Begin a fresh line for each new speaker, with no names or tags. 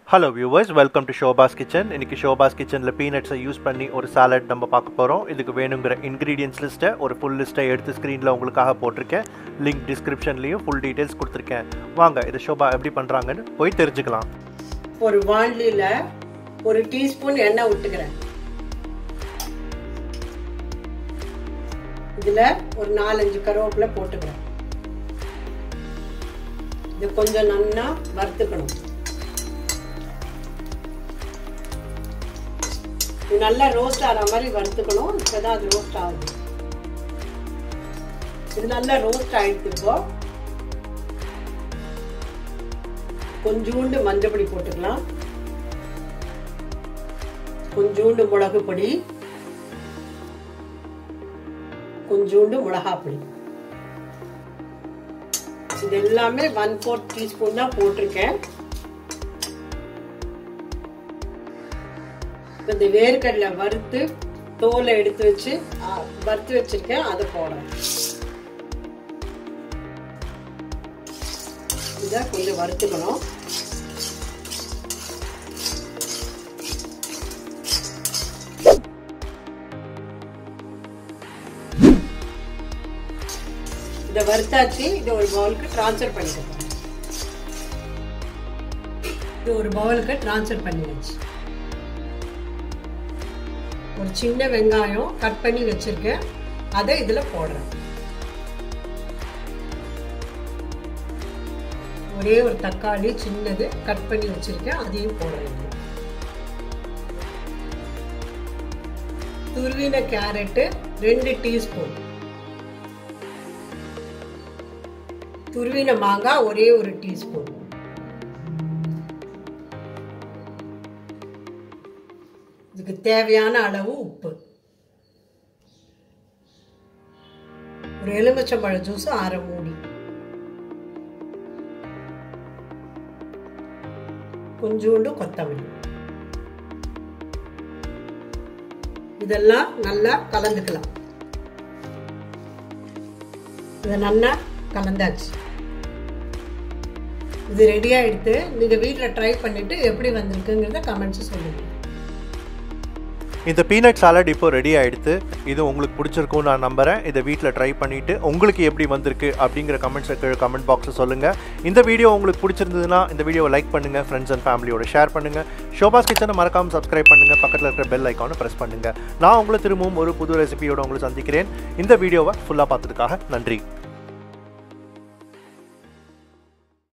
hello viewers welcome to ஷோபாஸ் kitchen இன்னைக்கு ஷோபாஸ் கிச்சனில் பீனட்ஸை யூஸ் பண்ணி ஒரு சாலட் நம்ம பார்க்க போகிறோம் இதுக்கு வேணுங்கிற இன்க்ரீடியன்ஸ் லிஸ்ட்டை ஒரு ஃபுல் லிஸ்ட்டை எடுத்து ஸ்க்ரீனில் உங்களுக்காக போட்டிருக்கேன் லிங்க் டிஸ்கிரிப்ஷன்லேயும் ஃபுல் டீட்டெயில்ஸ் கொடுத்துருக்கேன் வாங்க இதை ஷோபா எப்படி பண்ணுறாங்கன்னு போய் தெரிஞ்சுக்கலாம்
ஒரு வாண்டியில் ஒரு டீஸ்பூன் எண்ணெய் விட்டுக்கிறேன் இதில் ஒரு நாலஞ்சு கருவேப்பிலை போட்டுக்கிறேன் இது கொஞ்சம் நல்லா வறுத்துக்கணும் இது நல்லா ரோஸ்ட் ஆகிற மாதிரி வறுத்துக்கணும் இப்போதான் அது ரோஸ்ட் ஆகுது இது நல்லா ரோஸ்ட் ஆயிடுச்சு இப்போ கொஞ்சோண்டு மஞ்சப்பொடி போட்டுக்கலாம் கொஞ்சோண்டு மிளகு பொடி கொஞ்சோண்டு மிளகாப்பொடி இது எல்லாமே ஒன் ஃபோர்த் டீஸ்பூன் தான் போட்டிருக்கேன் இந்த வேர்க்கடலை வறுத்து தோலை எடுத்து வச்சு வறுத்து வச்சிருக்கேன் அதை போடுறேன் இதை கொஞ்சம் வறுத்துக்கணும் இதை வறுத்தாச்சு இதை ஒரு பவுலுக்கு ட்ரான்ஸ்ஃபர் பண்ணிக்கலாம் இது ஒரு பவுலுக்கு ட்ரான்ஸ்ஃபர் பண்ணியாச்சு ஒரு சின்ன வெங்காயம் கட் பண்ணி வச்சிருக்கேன் அதை இதில் போடுறேன் ஒரே ஒரு தக்காளி சின்னது கட் பண்ணி வச்சிருக்கேன் அதையும் போடுறேன் துருவின கேரட்டு ரெண்டு டீஸ்பூன் துருவின மாங்காய் ஒரே ஒரு டீஸ்பூன் இதுக்கு தேவையான அளவு உப்பு ஒரு எலுமிச்சம்பழ ஜூஸ் அரை மூடி கொஞ்சோண்டு கொத்தமல்லி இதெல்லாம் நல்லா கலந்துக்கலாம் இதை நல்லா கலந்தாச்சு இது ரெடி ஆகிடுத்து நீங்கள் வீட்டில் ட்ரை பண்ணிவிட்டு எப்படி வந்திருக்குங்கிறத கமெண்ட்ஸ் சொல்லுங்கள்
இந்த பீனட் சாலட் இப்போ ரெடி ஆகிடுது இது உங்களுக்கு பிடிச்சிருக்கும் நான் நம்புகிறேன் இதை வீட்டில் ட்ரை பண்ணிவிட்டு உங்களுக்கு எப்படி வந்திருக்கு அப்படிங்கிற கமெண்ட்ஸ் கமெண்ட் பாக்ஸில் சொல்லுங்கள் இந்த வீடியோ உங்களுக்கு பிடிச்சிருந்ததுன்னா இந்த வீடியோவை லைக் பண்ணுங்கள் ஃப்ரெண்ட்ஸ் அண்ட் ஃபேமிலியோட ஷேர் பண்ணுங்கள் ஷோபாஸ் கிச்சனை மறக்காமல் சப்ஸ்கிரைப் பண்ணுங்கள் பக்கத்தில் இருக்கிற பெல் ஐக்கானை ப்ரெஸ் பண்ணுங்கள் நான் உங்களை திரும்பவும் ஒரு புது ரெசிபியோட உங்களை சந்திக்கிறேன் இந்த வீடியோவை ஃபுல்லாக பார்த்ததுக்காக நன்றி